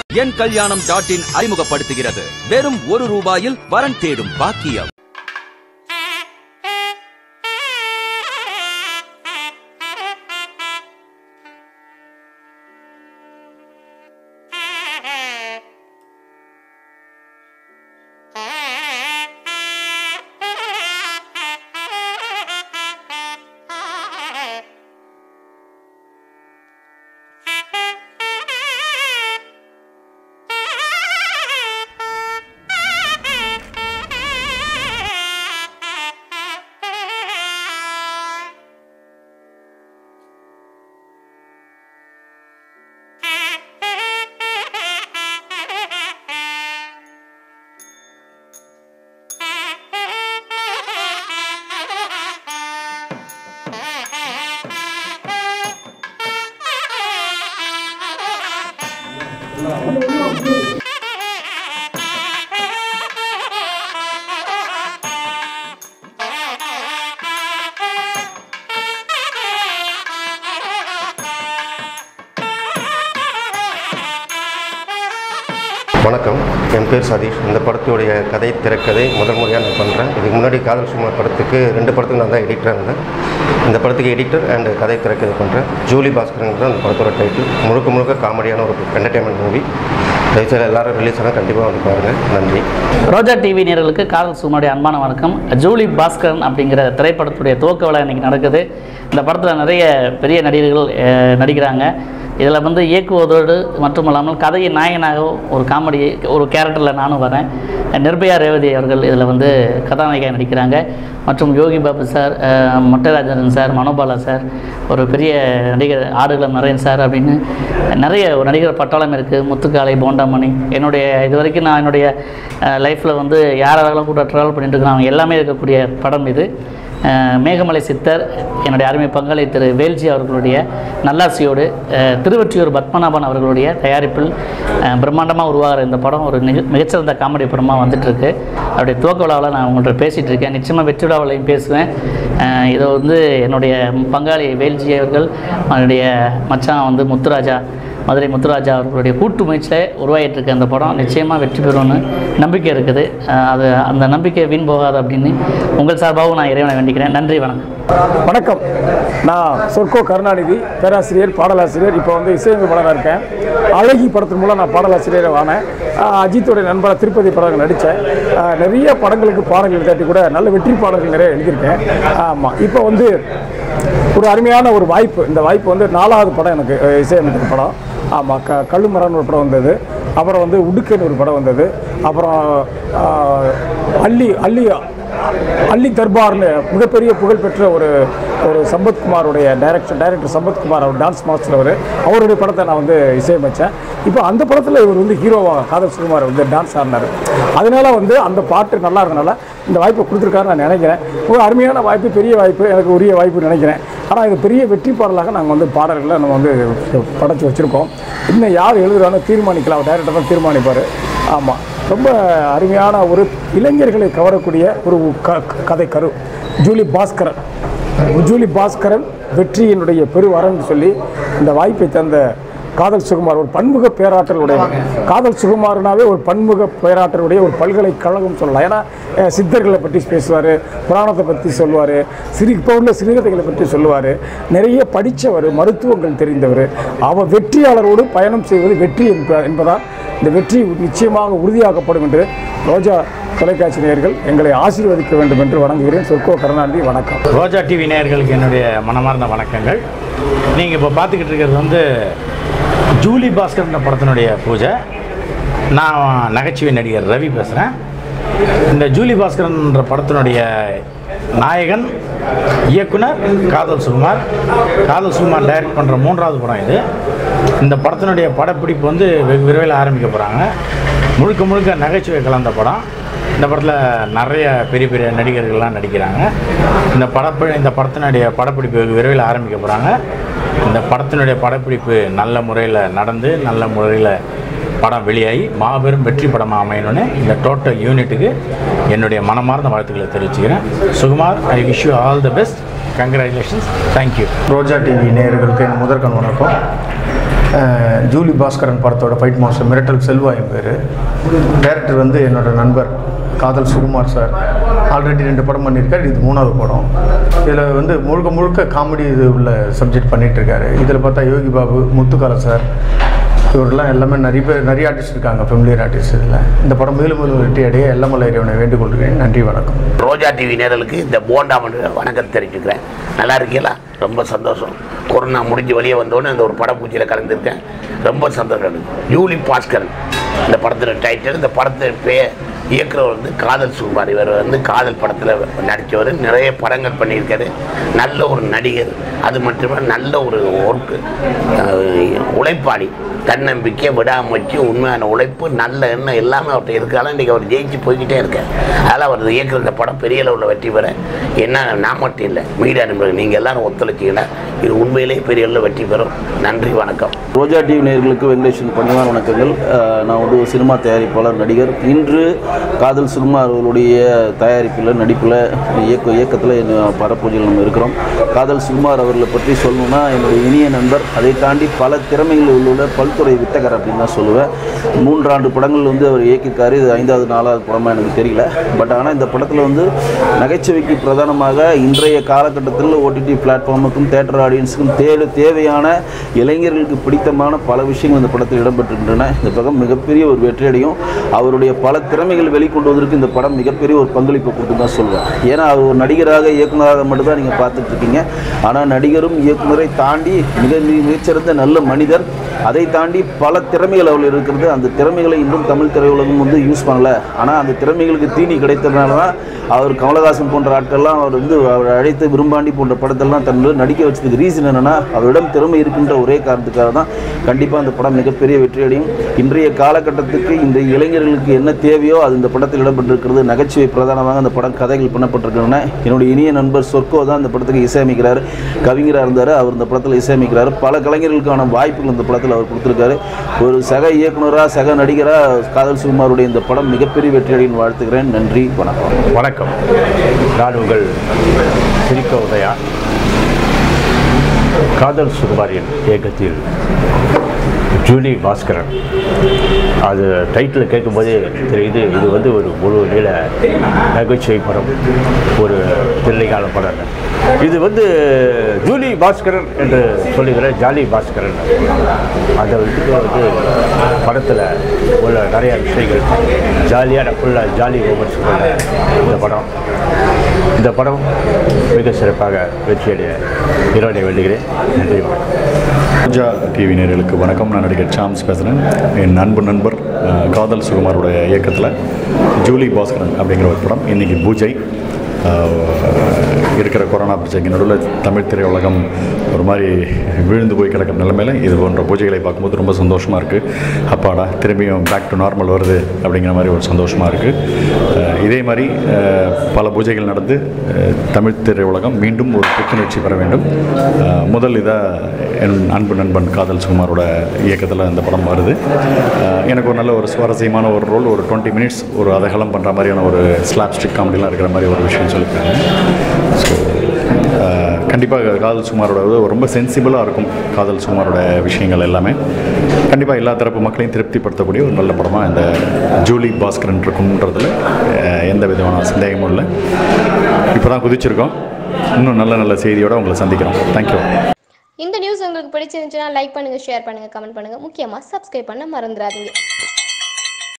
என் கல்யாணம் dot in அறிமுகப்படுத்துகிறது வெறும் ஒரு ரூபாயில் வரன் தேடும் பாக்கியம் வணக்கம் என் பேர் சதீஷ் இந்த படத்துடைய கதை திரைக்கதை முதல் முறையாக நான் பண்ணுறேன் இதுக்கு முன்னாடி காதல் சுமார் படத்துக்கு ரெண்டு படத்துக்கு நான் தான் எடிட்டராக இருந்தேன் இந்த படத்துக்கு எடிட்டர் அண்ட் கதை திரைக்கதை பண்ணுறேன் ஜூலி பாஸ்கருங்கிறது அந்த படத்தோட டைட்டில் முழுக்க முழுக்க காமெடியான ஒரு என்டர்டைன்மெண்ட் மூவி தயவுசெய்து எல்லாரும் ரிலீஸ் ஆனால் கண்டிப்பாக வந்து பாருங்கள் நன்றி ரோஜா டிவி நேயர்களுக்கு காதல் சுமனுடைய அன்பான வணக்கம் ஜூலி பாஸ்கரன் அப்படிங்கிற திரைப்படத்துடைய துவக்க விழா இன்னைக்கு நடக்குது இந்த படத்தில் நிறைய பெரிய நடிகர்கள் அஹ், நடிக்கிறாங்க இதில் வந்து இயக்குவதோடு மட்டுமல்லாமல் கதையின் நாயகனாக ஒரு காமெடி ஒரு கேரக்டரில் நானும் வரேன் நிர்பயா ரேவதி அவர்கள் இதில் வந்து கதாநாயகியாக நடிக்கிறாங்க மற்றும் யோகி பாபு சார் அஹ், மொட்டைராஜன் சார் மனோபாலா சார் ஒரு பெரிய நடிகர் ஆடுகளம் நரேன் சார் அப்படின்னு நிறைய ஒரு நடிகர் பட்டாளம் இருக்குது முத்துக்காலை போண்டாமணி என்னுடைய இது வரைக்கும் நான் என்னுடைய லைஃப்பில் வந்து யார் யாரெல்லாம் கூட ட்ராவல் பண்ணிட்டு இருக்கிறாங்க அவங்க எல்லாமே இருக்கக்கூடிய படம் இது அஹ், மேகமலை சித்தர் என்னுடைய அருமை பங்காளி திரு வேல்ஜி அவர்களுடைய நல்லாசியோடு அஹ், திருவொற்றியூர் பத்மநாபன் அவர்களுடைய தயாரிப்பில் அஹ், பிரம்மாண்டமாக உருவாகிற இந்த படம் ஒரு மிக மிகச்சிறந்த காமெடி படமாக வந்துட்டுருக்கு அவருடைய துவக்க விழாவில் நான் உங்கள்கிட்ட பேசிகிட்டு இருக்கேன் நிச்சயமாக வெற்றி விழாவிலையும் பேசுவேன் அஹ், இதை வந்து என்னுடைய பங்காளி வேல்ஜி அவர்கள் அவருடைய மச்சான் வந்து முத்துராஜா மதுரை முத்துராஜா அவர்களுடைய கூட்டு முயற்சியில் உருவாகிட்டு இருக்க அந்த படம் நிச்சயமாக வெற்றி பெறும்னு நம்பிக்கை இருக்குது அஹ் அது அந்த நம்பிக்கை வீண் போகாது அப்படின்னு உங்கள் சார்பாகவும் நான் இறைவனை வேண்டிக்கிறேன் நன்றி வணக்கம் வணக்கம் நான் சொர்க்கோ கருணாநிதி பேராசிரியர் பாடலாசிரியர் இப்போ வந்து இசையமைப்பாளராக இருக்கேன் அழகி படத்தின் மூலம் நான் பாடலாசிரியராக ஆனேன் ஆஹ் அஜித்தோடைய நண்பராக திருப்பதி படங்கள் நடித்தேன் ஆஹ் நிறைய படங்களுக்கு பாடல்கள் தட்டி கூட நல்ல வெற்றி பாடல்கள் நிறைய எழுதியிருக்கேன் ஆமாம் இப்போ வந்து ஒரு அருமையான ஒரு வாய்ப்பு இந்த வாய்ப்பு வந்து நாலாவது படம் எனக்கு அஹ் இசையமைக்கிற படம் ஆமாம் க கல்லுமரம்னு ஒரு படம் வந்தது அப்புறம் வந்து உடுக்கன்னு ஒரு படம் வந்தது அப்புறம் ஆஹ், அள்ளி அள்ளி அள்ளி தர்பார்னு மிகப்பெரிய புகழ்பெற்ற ஒரு ஒரு சம்பத்குமாருடைய டைரக்டர் டைரக்டர் சம்பத்குமார் அவர் டான்ஸ் மாஸ்டர் அவர் அவருடைய படத்தை நான் வந்து இசையமைச்சேன் இப்போ அந்த படத்தில் இவர் வந்து ஹீரோவாக காதல் சுகுமார் வந்து டான்ஸ் ஆடினார் அதனால வந்து அந்த பாட்டு நல்லா இருந்தனால இந்த வாய்ப்பை கொடுத்துருக்காருன்னு நான் நினைக்கிறேன் ஒரு அருமையான வாய்ப்பு பெரிய வாய்ப்பு எனக்கு உரிய வாய்ப்பு நினைக்கிறேன் ஆனால் இது பெரிய வெற்றி பாடலாக நாங்கள் வந்து பாடல்களை நம்ம வந்து படைச்சு வச்சுருக்கோம் இன்னும் யார் எழுதுறான்னு தீர்மானிக்கலாம் டைரக்டர் தான் தீர்மானிப்பார் ஆமாம் ரொம்ப அருமையான ஒரு இளைஞர்களை கவரக்கூடிய ஒரு க கதை கரு ஜூலி பாஸ்கரன் ஜூலி பாஸ்கரன் வெற்றியினுடைய பெருவரன்னு சொல்லி இந்த வாய்ப்பை தந்த காதல் சுகுமார் ஒரு பன்முக பேராற்றல் உடையவர் காதல் சுகுமாரனாவே ஒரு பன்முக பேராற்றலுடைய ஒரு பல்கலைக்கழகம் சொல்லலாம் ஏன்னா அஹ், சித்தர்களை பற்றி பேசுவார் புராணத்தை பற்றி சொல்லுவார் சிறு இப்போ உள்ள சிறுகதைகளை பற்றி சொல்லுவார் நிறைய படித்தவர் மருத்துவங்கள் தெரிந்தவர் அவர் வெற்றியாளரோடு பயணம் செய்வது வெற்றி என்ப என்பதால் இந்த வெற்றி நிச்சயமாக உறுதியாக்கப்படும் என்று ரோஜா தொலைக்காட்சி நேயர்கள் எங்களை ஆசீர்வதிக்க வேண்டும் என்று வணங்குகிறேன் சொர்க்கோ கருணாநிதி வணக்கம் ரோஜா டிவி நேயர்களுக்கு என்னுடைய மனமார்ந்த வணக்கங்கள் நீங்கள் இப்போ பார்த்துக்கிட்டு இருக்கிறது வந்து ஜூலி பாஸ்கர்ன்ற படத்தினுடைய பூஜை நான் நகைச்சுவை நடிகர் ரவி பேசுகிறேன் இந்த ஜூலி பாஸ்கரன்ற படத்தினுடைய நாயகன் இயக்குனர் காதல் சுகுமார் காதல் சுகுமார் டைரக்ட் பண்ணுற மூன்றாவது படம் இது இந்த படத்தினுடைய படப்பிடிப்பு வந்து வெகு விரைவில் ஆரம்பிக்க போகிறாங்க முழுக்க முழுக்க நகைச்சுவை கலந்த படம் இந்த படத்தில் நிறைய பெரிய பெரிய நடிகர்கள்லாம் நடிக்கிறாங்க இந்த படப்ப இந்த படத்தினுடைய படப்பிடிப்பு வெகு விரைவில் ஆரம்பிக்க போகிறாங்க இந்த படத்தினுடைய படப்பிடிப்பு நல்ல முறையில் நடந்து நல்ல முறையில் படம் வெளியாகி மாபெரும் வெற்றி படமாக அமையணும்னு இந்த டோட்டல் யூனிட்டுக்கு என்னுடைய மனமார்ந்த வாழ்த்துக்களை தெரிவிச்சுக்கிறேன் Sukumar I wish you all the best congratulations thank you Roja TV நேயர்களுக்கு என் முதற்கண் வணக்கம் அஹ், ஜூலி பாஸ்கரன் படத்தோட ஃபைட் மாஸ்டர் மிரட்டல் செல்வா என் பேர் டேரக்டர் வந்து என்னோட நண்பர் காதல் சுகுமார் சார் ஆல்ரெடி ரெண்டு படம் பண்ணியிருக்காரு இது மூணாவது படம் இதில் வந்து முழுக்க முழுக்க காமெடி இது உள்ள சப்ஜெக்ட் பண்ணிகிட்ருக்காரு இதில் பார்த்தா யோகி பாபு முத்துக்கால சார் இவரெல்லாம் எல்லாமே நிறைய பேர் நிறைய ஆர்டிஸ்ட் இருக்காங்க ஃபெமிலியர் ஆர்டிஸ்ட் இதில் இந்த படம் மேலும் மேலும் வெற்றி அடைய எல்லமலை இறைவனை வேண்டிக் கொள்கிறேன் நன்றி வணக்கம் ரோஜா டிவி நேரலுக்கு இந்த போண்டா மன்ற வணக்கம் தெரிவிச்சுக்கிறேன் நல்லா இருக்கீங்களா ரொம்ப சந்தோஷம் கொரோனா முடிஞ்சு வெளியே வந்தோடனே இந்த ஒரு பட பூஜையில் கலந்துருக்கேன் ரொம்ப சந்தோஷம் எனக்கு ஜூலி பாஸ்கரன் இந்த படத்தோட டைட்டில் இந்த படத்தை பே இயக்குறவர் வந்து காதல் சுகுமார் இவர் வந்து காதல் படத்தில் நடித்தவர் நிறைய படங்கள் பண்ணியிருக்காரு நல்ல ஒரு நடிகர் அது மட்டுமே நல்ல ஒரு ஒர்க்கு உழைப்பாளி தன்னம்பிக்கை விடாமச்சு உண்மையான உழைப்பு நல்ல எண்ணம் எல்லாமே அவர்கிட்ட இருக்காலும் இன்றைக்கி அவர் ஜெயிச்சு போய்கிட்டே இருக்கார் அதனால் அவர் இயக்குற இந்த படம் பெரிய அளவில் வெற்றி பெற என்ன நான் மட்டும் இல்லை மீடியா நண்பர்கள் நீங்கள் எல்லாரும் ஒத்துழைச்சிங்கன்னா இது உண்மையிலேயே பெரிய அளவில் வெற்றி பெறும் நன்றி வணக்கம் ரோஜா டிவி நேயர்களுக்கு வெங்கடேஷன் பணிவான வணக்கங்கள் அஹ் நான் வந்து ஒரு சினிமா தயாரிப்பாளர் நடிகர் இன்று காதல் சினிமா அவர்களுடைய தயாரிப்பில் நடிப்பில் இயக்க இயக்கத்தில் பரப்பூஜையில் நம்ம இருக்கிறோம் காதல் சுகுமார் அவர்களை பற்றி சொல்லணும்னா என்னுடைய இனிய நண்பர் அதை தாண்டி பல திறமைகளில் உள்ள பல்துறை வித்தகர் அப்படின்னு தான் சொல்லுவேன் மூன்றாண்டு படங்கள் வந்து அவர் இயக்கியிருக்காரு இது ஐந்தாவது நாலாவது படமாக எனக்கு தெரியல பட் ஆனால் இந்த படத்தில் வந்து நகைச்சுவைக்கு பிரதானமாக இன்றைய காலகட்டத்தில் ஓடிடி பிளாட்ஃபார்முக்கும் தேட்டர் ஆடியன்ஸுக்கும் தேடு தேவையான இளைஞர்களுக்கு பிடித்தமான பல விஷயங்கள் இந்த படத்தில் இடம்பெற்றிருக்கின்றன இந்த படம் மிகப்பெரிய ஒரு வெற்றியடையும் அவருடைய பல திறமைகள் வெளிக்கொண்டு வந்ததற்கு இந்த படம் மிகப்பெரிய ஒரு பங்களிப்பு கொடுத்து தான் சொல்லுவேன் ஏன்னா அவர் ஒரு நடிகராக இயக்குனராக மட்டும்தான் நீங்கள் பார்த்துட்டு இருக்கீங்க ஆனால் நடிகரும் இயக்குனரை தாண்டி மிக மிக மிகச்சிறந்த நல்ல மனிதர் அதை தாண்டி பல திறமைகள் அவர் இருக்கிறது அந்த திறமைகளை இன்னும் தமிழ் திரையுலகம் வந்து யூஸ் பண்ணல ஆனால் அந்த திறமைகளுக்கு தீனி கிடைத்ததுனால தான் அவர் கமலஹாசன் போன்ற ஆட்கள்லாம் அவர் வந்து அவர் அழைத்து விரும்பாண்டி போன்ற படத்தெல்லாம் தன்னுடைய நடிக்க வச்சதுக்கு ரீசன் என்னன்னா அவரிடம் திறமை இருக்கின்ற ஒரே காரணத்துக்காக தான் கண்டிப்பாக அந்த படம் மிகப்பெரிய வெற்றியடையும் இன்றைய காலகட்டத்துக்கு இந்த இளைஞர்களுக்கு என்ன தேவையோ அது இந்த படத்தில் இடம்பெற்றிருக்கிறது நகைச்சுவை பிரதானமாக அந்த படம் கதைகள் பண்ணப்பட்டிருக்கின்றன என்னுடைய இனிய நண்பர் சொர்க்கோ தான் இந்த படத்துக்கு இசையமைக்கிறார் கவிஞராக இருந்தார் அவர் இந்த படத்தில் இசையமைக்கிறார் பல கலைஞர்களுக்கான வாய்ப்புகள் இந்த படத்தில் அவர் கொடுத்துருக்காரு ஒரு சக இயக்குனராக சக நடிகராக காதல் சுகுமாருடைய இந்த படம் மிகப்பெரிய வெற்றியடையும் வாழ்த்துக்கிறேன் நன்றி வணக்கம் வணக்கம் நான் உங்கள் சிரிக்க உதயா காதல் சுகுமாரின் இயக்கத்தில் ஜூலி பாஸ்கரன் அது டைட்டில் கேட்கும்போதே தெரியுது இது வந்து ஒரு முழு நீள நகைச்சுவை படம் ஒரு தில்லைகால படம் இது வந்து ஜூலி பாஸ்கரன் என்று சொல்லுகிற ஜாலி பாஸ்கரன் அந்த இதுக்கு வந்து படத்தில் உள்ள நிறைய விஷயங்கள் ஜாலியான ஃபுல்லாக ஜாலி மூமெண்ட்ஸ் உள்ள இந்த படம் இந்த படம் மிக சிறப்பாக வெற்றியடைய இறைவனை வேண்டுகிறேன் நன்றி வணக்கம் ராஜா டிவி நேயர்களுக்கு வணக்கம் நான் நடிகர் சாம்ஸ் பேசுகிறேன் என் அன்பு நண்பர் அஹ், காதல் சுகுமாரோட இயக்கத்தில் ஜூலி பாஸ்கரன் அப்படிங்கிற ஒரு படம் இன்றைக்கி பூஜை அஹ், இருக்கிற கொரோனா பிரச்சனைக்கு நடுவில் தமிழ் திரையுலகம் ஒரு மாதிரி விழுந்து போய் கிடக்கிற நிலைமையில் இது போன்ற பூஜைகளை பார்க்கும்போது ரொம்ப சந்தோஷமாக இருக்குது அப்பாடா திரும்பியும் பேக் டு நார்மல் வருது அப்படிங்கிற மாதிரி ஒரு சந்தோஷமாக இருக்குது இதே மாதிரி அஹ், பல பூஜைகள் நடந்து அஹ், தமிழ் திரையுலகம் மீண்டும் ஒரு புத்துணர்ச்சி பெற வேண்டும் அஹ், முதல் இதாக என் அன்பு நண்பன் காதல் சுகுமாரோட இயக்கத்தில் இந்த படம் வருது அஹ், எனக்கு ஒரு நல்ல ஒரு சுவாரஸ்யமான ஒரு ரோல் ஒரு டுவெண்ட்டி மினிட்ஸ் ஒரு அதகலம் பண்ணுற மாதிரியான ஒரு ஸ்லாப் ஸ்டிக் காமெடிலாம் இருக்கிற மாதிரி ஒரு விஷயம் சொல்லியிருக்காங்க ஸோ கண்டிப்பாக காதல் சுகுமாரோட இது ரொம்ப சென்சிபிளாக இருக்கும் காதல் சுகுமாரோட விஷயங்கள் எல்லாமே கண்டிப்பாக எல்லா தரப்பு மக்களையும் திருப்திப்படுத்தக்கூடிய ஒரு நல்ல படமாக இந்த ஜூலி பாஸ்கரன் இருக்குன்றதுல அஹ், எந்த விதமான சந்தேகமும் இல்லை இப்போ தான் குதிச்சிருக்கோம் இன்னும் நல்ல நல்ல செய்தியோடு உங்களை சந்திக்கிறோம் தேங்க்யூ இந்த நியூஸ் உங்களுக்கு பிடிச்சிருந்துச்சுன்னா லைக் பண்ணுங்கள் ஷேர் பண்ணுங்கள் கமெண்ட் பண்ணுங்கள் முக்கியமாக சப்ஸ்கிரைப் பண்ண மறந்துடாதீங்க